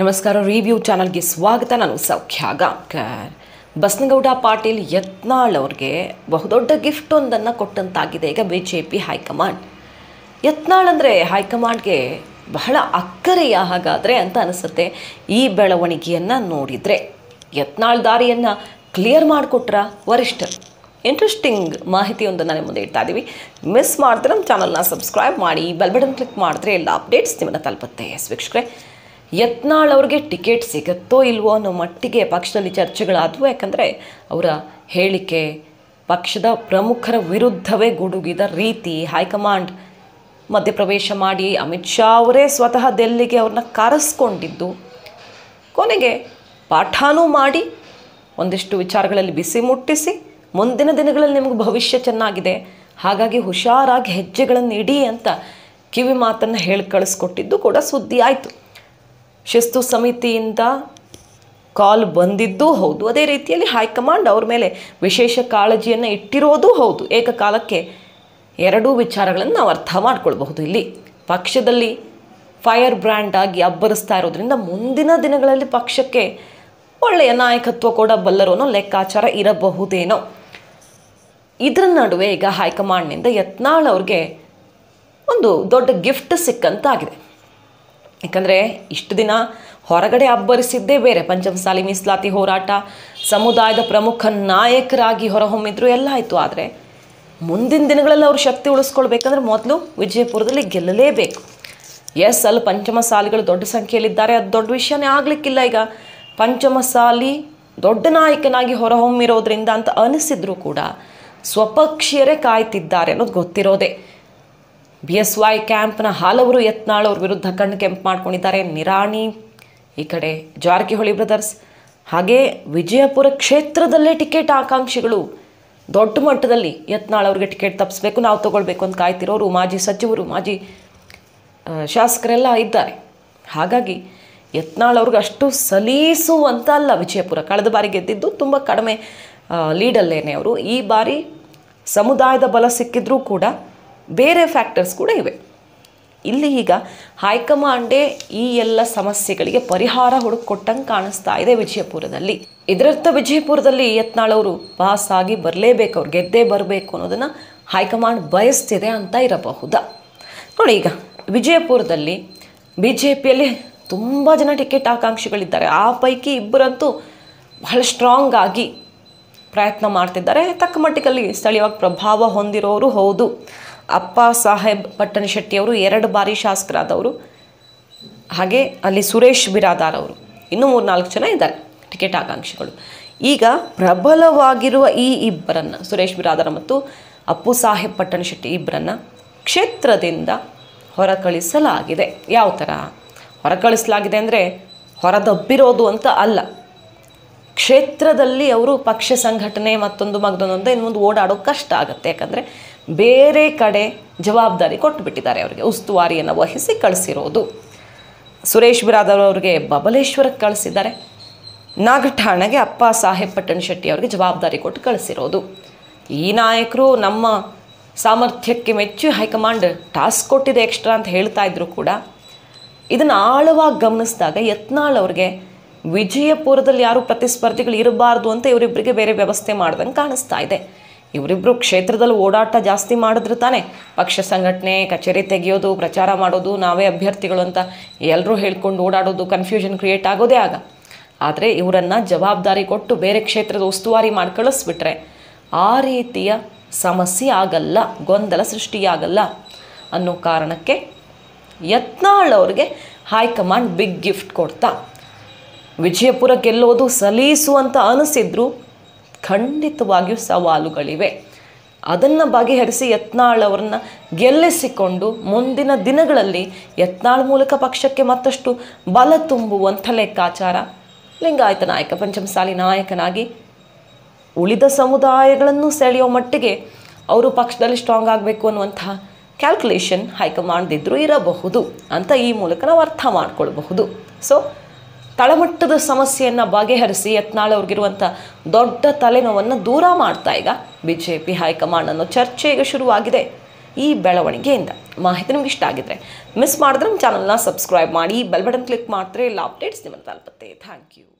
ನಮಸ್ಕಾರ ರಿವ್ಯೂ ಚಾನಲ್ಗೆ ಸ್ವಾಗತ ನಾನು ಸೌಖ್ಯ ಗಾಂವ್ಕರ್ ಬಸನಗೌಡ ಪಾಟೀಲ್ ಯತ್ನಾಳ್ ಅವ್ರಿಗೆ ಬಹುದೊಡ್ಡ ಗಿಫ್ಟ್ ಒಂದನ್ನು ಕೊಟ್ಟಂತಾಗಿದೆ ಈಗ B J P high command Yatnal ಅಂದರೆ ಹೈಕಮಾಂಡ್ಗೆ ಬಹಳ ಅಕ್ಕರೆಯ ಹಾಗಾದರೆ ಅಂತ ಅನಿಸುತ್ತೆ ಈ ಬೆಳವಣಿಗೆಯನ್ನು ನೋಡಿದರೆ ಯತ್ನಾಳ್ ದಾರಿಯನ್ನು ಕ್ಲಿಯರ್ ಮಾಡಿಕೊಟ್ರ ವರಿಷ್ಠರು ಇಂಟ್ರೆಸ್ಟಿಂಗ್ ಮಾಹಿತಿಯೊಂದನ್ನು ನಿಮ್ಮ ಮುಂದೆ ಇಡ್ತಾ ಇದ್ದೀವಿ ಮಿಸ್ ಮಾಡಿದ್ರೆ ನಮ್ಮ ಚಾನಲ್ನ ಸಬ್ಸ್ಕ್ರೈಬ್ ಮಾಡಿ ಬೆಲ್ ಬಟನ್ ಕ್ಲಿಕ್ ಮಾಡಿದ್ರೆ ಎಲ್ಲ ಅಪ್ಡೇಟ್ಸ್ ನಿಮ್ಮನ್ನು ತಲುಪುತ್ತೆ ಎಸ್ ವೀಕ್ಷಕರೇ ಯತ್ನಾಳ್ ಅವ್ರಿಗೆ ಟಿಕೆಟ್ ಸಿಗುತ್ತೋ ಇಲ್ವೋ ಅನ್ನೋ ಮಟ್ಟಿಗೆ ಪಕ್ಷದಲ್ಲಿ ಚರ್ಚೆಗಳಾದವು ಯಾಕಂದರೆ ಅವರ ಹೇಳಿಕೆ ಪಕ್ಷದ ಪ್ರಮುಖರ ವಿರುದ್ಧವೇ ಗುಡುಗಿದ ರೀತಿ ಹೈಕಮಾಂಡ್ ಮಧ್ಯಪ್ರವೇಶ ಮಾಡಿ ಅಮಿತ್ ಶಾ ಅವರೇ ಸ್ವತಃ ದೆಲ್ಲಿಗೆ ಅವ್ರನ್ನ ಕರೆಸ್ಕೊಂಡಿದ್ದು ಕೊನೆಗೆ ಪಾಠನೂ ಮಾಡಿ ಒಂದಿಷ್ಟು ವಿಚಾರಗಳಲ್ಲಿ ಬಿಸಿ ಮುಟ್ಟಿಸಿ ಮುಂದಿನ ದಿನಗಳಲ್ಲಿ ನಿಮಗೆ ಭವಿಷ್ಯ ಚೆನ್ನಾಗಿದೆ ಹಾಗಾಗಿ ಹುಷಾರಾಗಿ ಹೆಜ್ಜೆಗಳನ್ನು ಇಡಿ ಅಂತ ಕಿವಿ ಮಾತನ್ನು ಹೇಳಿ ಕಳಿಸ್ಕೊಟ್ಟಿದ್ದು ಕೂಡ ಸುದ್ದಿ ಆಯಿತು ಶಿಸ್ತು ಸಮಿತಿಯಿಂದ ಕಾಲ್ ಬಂದಿದ್ದೂ ಹೌದು ಅದೇ ರೀತಿಯಲ್ಲಿ ಹೈಕಮಾಂಡ್ ಅವ್ರ ಮೇಲೆ ವಿಶೇಷ ಕಾಳಜಿಯನ್ನು ಇಟ್ಟಿರೋದು ಹೌದು ಏಕಕಾಲಕ್ಕೆ ಎರಡೂ ವಿಚಾರಗಳನ್ನು ನಾವು ಅರ್ಥ ಮಾಡ್ಕೊಳ್ಬಹುದು ಇಲ್ಲಿ ಪಕ್ಷದಲ್ಲಿ ಫೈರ್ ಬ್ರ್ಯಾಂಡ್ ಆಗಿ ಅಬ್ಬರಿಸ್ತಾ ಇರೋದ್ರಿಂದ ಮುಂದಿನ ದಿನಗಳಲ್ಲಿ ಪಕ್ಷಕ್ಕೆ ಒಳ್ಳೆಯ ನಾಯಕತ್ವ ಕೂಡ ಬಲ್ಲರು ಅನ್ನೋ ಲೆಕ್ಕಾಚಾರ ಇರಬಹುದೇನೋ ಇದರ ನಡುವೆ ಈಗ ಹೈಕಮಾಂಡ್ನಿಂದ ಯತ್ನಾಳ್ ಅವ್ರಿಗೆ ಒಂದು ದೊಡ್ಡ ಗಿಫ್ಟ್ ಸಿಕ್ಕಂತಾಗಿದೆ ಯಾಕಂದರೆ ಇಷ್ಟು ದಿನ ಹೊರಗಡೆ ಅಬ್ಬರಿಸಿದ್ದೇ ಬೇರೆ ಪಂಚಮಸಾಲಿ ಮೀಸಲಾತಿ ಹೋರಾಟ ಸಮುದಾಯದ ಪ್ರಮುಖ ನಾಯಕರಾಗಿ ಹೊರಹೊಮ್ಮಿದ್ರು ಎಲ್ಲ ಆಯಿತು ಆದರೆ ಮುಂದಿನ ದಿನಗಳಲ್ಲಿ ಅವ್ರ ಶಕ್ತಿ ಉಳಿಸ್ಕೊಳ್ಬೇಕಂದ್ರೆ ಮೊದಲು ವಿಜಯಪುರದಲ್ಲಿ ಗೆಲ್ಲಲೇಬೇಕು ಎಸ್ ಅಲ್ಲಿ ಪಂಚಮಸಾಲಿಗಳು ದೊಡ್ಡ ಸಂಖ್ಯೆಯಲ್ಲಿದ್ದಾರೆ ಅದು ದೊಡ್ಡ ವಿಷಯನೇ ಆಗಲಿಕ್ಕಿಲ್ಲ ಈಗ ಪಂಚಮಸಾಲಿ ದೊಡ್ಡ ನಾಯಕನಾಗಿ ಹೊರಹೊಮ್ಮಿರೋದ್ರಿಂದ ಅಂತ ಅನಿಸಿದ್ರು ಕೂಡ ಸ್ವಪಕ್ಷೀಯರೇ ಕಾಯ್ತಿದ್ದಾರೆ ಅನ್ನೋದು ಗೊತ್ತಿರೋದೇ ಬಿ ಎಸ್ ವೈ ಕ್ಯಾಂಪ್ನ ಹಲವರು ಯತ್ನಾಳ್ ಅವ್ರ ವಿರುದ್ಧ ಕಣ್ಣು ಕೆಂಪು ಮಾಡ್ಕೊಂಡಿದ್ದಾರೆ ನಿರಾಣಿ ಈ ಕಡೆ ಜಾರಕಿಹೊಳಿ ಬ್ರದರ್ಸ್ ಹಾಗೆ ವಿಜಯಪುರ ಕ್ಷೇತ್ರದಲ್ಲೇ ಟಿಕೆಟ್ ಆಕಾಂಕ್ಷಿಗಳು ದೊಡ್ಡ ಮಟ್ಟದಲ್ಲಿ ಯತ್ನಾಳ್ ಅವ್ರಿಗೆ ಟಿಕೆಟ್ ತಪ್ಪಿಸ್ಬೇಕು ನಾವು ತಗೊಳ್ಬೇಕು ಅಂತ ಕಾಯ್ತಿರೋರು ಮಾಜಿ ಸಚಿವರು ಮಾಜಿ ಆ, ಶಾಸಕರೆಲ್ಲ ಇದ್ದಾರೆ ಹಾಗಾಗಿ ಯತ್ನಾಳ್ ಅವ್ರಿಗೆ ಅಷ್ಟು ಸಲೀಸುವಂತ ಅಲ್ಲ ವಿಜಯಪುರ ಕಳೆದ ಬಾರಿ ಗೆದ್ದಿದ್ದು ತುಂಬ ಕಡಿಮೆ ಆ, ಲೀಡಲ್ಲೇನೆ ಅವರು ಈ ಬಾರಿ ಸಮುದಾಯದ ಬಲ ಸಿಕ್ಕಿದ್ರೂ ಕೂಡ ಬೇರೆ ಫ್ಯಾಕ್ಟರ್ಸ್ ಕೂಡ ಇವೆ ಇಲ್ಲಿ ಈಗ ಹೈಕಮಾಂಡೇ ಈ ಎಲ್ಲ ಸಮಸ್ಯೆಗಳಿಗೆ ಪರಿಹಾರ ಹುಡುಕೊಟ್ಟಂಗೆ ಕಾಣಿಸ್ತಾ ಇದೆ ವಿಜಯಪುರದಲ್ಲಿ ಇದರರ್ಥ ವಿಜಯಪುರದಲ್ಲಿ ಯತ್ನಾಳ್ ಅವರು ಪಾಸ್ ಆಗಿ ಬರಲೇಬೇಕು ಅವ್ರು ಗೆದ್ದೇ ಬರಬೇಕು ಅನ್ನೋದನ್ನು ಹೈಕಮಾಂಡ್ ಬಯಸ್ತಿದೆ ಅಂತ ಇರಬಹುದಾ ನೋಡಿ ಈಗ ವಿಜಯಪುರದಲ್ಲಿ ಬಿ ಜೆ ಪಿಯಲ್ಲಿ ತುಂಬ ಜನ ಟಿಕೆಟ್ ಆಕಾಂಕ್ಷಿಗಳಿದ್ದಾರೆ ಆ ಪೈಕಿ ಇಬ್ಬರಂತೂ ಬಹಳ ಸ್ಟ್ರಾಂಗ್ ಆಗಿ ಪ್ರಯತ್ನ ಮಾಡ್ತಿದ್ದಾರೆ ತಕ್ಕ ಮಟ್ಟಿಗಲ್ಲಿ ಸ್ಥಳೀಯವಾಗಿ ಪ್ರಭಾವ ಹೊಂದಿರೋರು ಹೌದು ಅಪ್ಪ ಸಾಹೇಬ್ ಪಟ್ಟಣಶೆಟ್ಟಿ ಅವರು ಎರಡು ಬಾರಿ ಶಾಸಕರಾದವರು ಹಾಗೆ ಅಲ್ಲಿ ಸುರೇಶ್ ಬಿರಾದಾರ್ ಅವರು ಇನ್ನೂ ಮೂರು ನಾಲ್ಕು ಜನ ಇದ್ದಾರೆ ಟಿಕೆಟ್ ಆಕಾಂಕ್ಷಿಗಳು ಈಗ ಪ್ರಬಲವಾಗಿರುವ ಈ ಇಬ್ಬರನ್ನು ಸುರೇಶ್ ಬಿರಾದಾರ ಮತ್ತು ಅಪ್ಪು ಸಾಹೇಬ್ ಪಟ್ಟಣಶೆಟ್ಟಿ ಇಬ್ಬರನ್ನು ಕ್ಷೇತ್ರದಿಂದ ಹೊರಕಳಿಸಲಾಗಿದೆ ಯಾವ ಥರ ಹೊರಕಳಿಸಲಾಗಿದೆ ಅಂದರೆ ಹೊರದಬ್ಬಿರೋದು ಅಂತ ಅಲ್ಲ ಕ್ಷೇತ್ರದಲ್ಲಿ ಅವರು ಪಕ್ಷ ಸಂಘಟನೆ ಮತ್ತೊಂದು ಮಗದೊಂದೊಂದು ಇನ್ನು ಮುಂದೆ ಓಡಾಡೋದು ಕಷ್ಟ ಆಗುತ್ತೆ ಯಾಕಂದರೆ ಬೇರೆ ಕಡೆ ಜವಾಬ್ದಾರಿ ಕೊಟ್ಟುಬಿಟ್ಟಿದ್ದಾರೆ ಅವರಿಗೆ ಉಸ್ತುವಾರಿಯನ್ನು ವಹಿಸಿ ಕಳಿಸಿರೋದು ಸುರೇಶ್ ಬಿರಾದರ್ ಅವರಿಗೆ ಬಬಲೇಶ್ವರಕ್ಕೆ ಕಳಿಸಿದ್ದಾರೆ ನಾಗಠಾಣಗೆ ಅಪ್ಪ ಸಾಹೇಬ್ ಪಟ್ಟಣ ಶೆಟ್ಟಿ ಅವರಿಗೆ ಜವಾಬ್ದಾರಿ ಕೊಟ್ಟು ಕಳಿಸಿರೋದು ಈ ನಾಯಕರು ನಮ್ಮ ಸಾಮರ್ಥ್ಯಕ್ಕೆ ಮೆಚ್ಚಿ ಹೈಕಮಾಂಡ್ ಟಾಸ್ಕ್ ಕೊಟ್ಟಿದೆ ಎಕ್ಸ್ಟ್ರಾ ಅಂತ ಹೇಳ್ತಾ ಇದ್ರು ಕೂಡ ಇದನ್ನು ಆಳವಾಗಿ ಗಮನಿಸಿದಾಗ ಯತ್ನಾಳ್ ಅವ್ರಿಗೆ ವಿಜಯಪುರದಲ್ಲಿ ಯಾರು ಪ್ರತಿಸ್ಪರ್ಧಿಗಳು ಇರಬಾರ್ದು ಅಂತ ಇವರಿಬ್ಬರಿಗೆ ಬೇರೆ ವ್ಯವಸ್ಥೆ ಮಾಡ್ದಂಗೆ ಕಾಣಿಸ್ತಾ ಇದೆ ಇವರಿಬ್ಬರು ಕ್ಷೇತ್ರದಲ್ಲಿ ಓಡಾಟ ಜಾಸ್ತಿ ಮಾಡಿದ್ರೆ ತಾನೇ ಪಕ್ಷ ಸಂಘಟನೆ ಕಚೇರಿ ತೆಗೆಯೋದು ಪ್ರಚಾರ ಮಾಡೋದು ನಾವೇ ಅಭ್ಯರ್ಥಿಗಳು ಅಂತ ಎಲ್ಲರೂ ಹೇಳ್ಕೊಂಡು ಓಡಾಡೋದು ಕನ್ಫ್ಯೂಷನ್ ಕ್ರಿಯೇಟ್ ಆಗೋದೇ ಆಗ ಆದರೆ ಇವರನ್ನು ಜವಾಬ್ದಾರಿ ಕೊಟ್ಟು ಬೇರೆ ಕ್ಷೇತ್ರದ ಉಸ್ತುವಾರಿ ಮಾಡಿ ಕಳಿಸ್ಬಿಟ್ರೆ ಆ ರೀತಿಯ ಸಮಸ್ಯೆ ಆಗಲ್ಲ ಗೊಂದಲ ಸೃಷ್ಟಿಯಾಗಲ್ಲ ಅನ್ನೋ ಕಾರಣಕ್ಕೆ ಯತ್ನಾಳ್ ಅವ್ರಿಗೆ ಹೈಕಮಾಂಡ್ ಬಿಗ್ ಗಿಫ್ಟ್ ಕೊಡ್ತಾ ವಿಜಯಪುರ ಗೆಲ್ಲೋದು ಸಲೀಸು ಅಂತ ಅನಿಸಿದ್ರು ಖಂಡಿತವಾಗಿಯೂ ಸವಾಲುಗಳಿವೆ ಅದನ್ನು ಬಗೆಹರಿಸಿ ಯತ್ನಾಳ್ ಅವರನ್ನ ಗೆಲ್ಲಿಸಿಕೊಂಡು ಮುಂದಿನ ದಿನಗಳಲ್ಲಿ ಯತ್ನಾಳ್ ಮೂಲಕ ಪಕ್ಷಕ್ಕೆ ಮತ್ತಷ್ಟು ಬಲ ತುಂಬುವಂಥ ಲೆಕ್ಕಾಚಾರ ಲಿಂಗಾಯತ ನಾಯಕ ಪಂಚಮಸಾಲಿ ನಾಯಕನಾಗಿ ಉಳಿದ ಸಮುದಾಯಗಳನ್ನು ಸೆಳೆಯೋ ಮಟ್ಟಿಗೆ ಅವರು ಪಕ್ಷದಲ್ಲಿ ಸ್ಟ್ರಾಂಗ್ ಆಗಬೇಕು ಅನ್ನುವಂತಹ ಕ್ಯಾಲ್ಕುಲೇಷನ್ ಹೈಕಮಾಂಡ್ದಿದ್ರೂ ಇರಬಹುದು ಅಂತ ಈ ಮೂಲಕ ನಾವು ಅರ್ಥ ಮಾಡ್ಕೊಳ್ಬಹುದು ಸೊ ತಳಮಟ್ಟದ ಸಮಸ್ಯೆಯನ್ನು ಬಗೆಹರಿಸಿ ಯತ್ನಾಳ್ ಅವ್ರಿಗಿರುವಂಥ ದೊಡ್ಡ ತಲೆನೋವನ್ನು ದೂರ ಮಾಡ್ತಾ ಈಗ ಬಿ ಜೆ ಪಿ ಹೈಕಮಾಂಡ್ ಅನ್ನೋ ಚರ್ಚೆ ಈಗ ಶುರುವಾಗಿದೆ ಈ ಬೆಳವಣಿಗೆಯಿಂದ ಮಾಹಿತಿ ನಿಮ್ಗೆ ಇಷ್ಟ ಆಗಿದ್ರೆ ಮಿಸ್ ಮಾಡಿದ್ರೆ ನಮ್ಮ ಚಾನಲ್ನ ಸಬ್ಸ್ಕ್ರೈಬ್ ಮಾಡಿ ಬೆಲ್ ಬಟನ್ ಕ್ಲಿಕ್ ಮಾಡಿದ್ರೆ ಎಲ್ಲ ಅಪ್ಡೇಟ್ಸ್ ನಿಮ್ಮನ್ನು ತಲುಪುತ್ತೆ ಥ್ಯಾಂಕ್ ಯು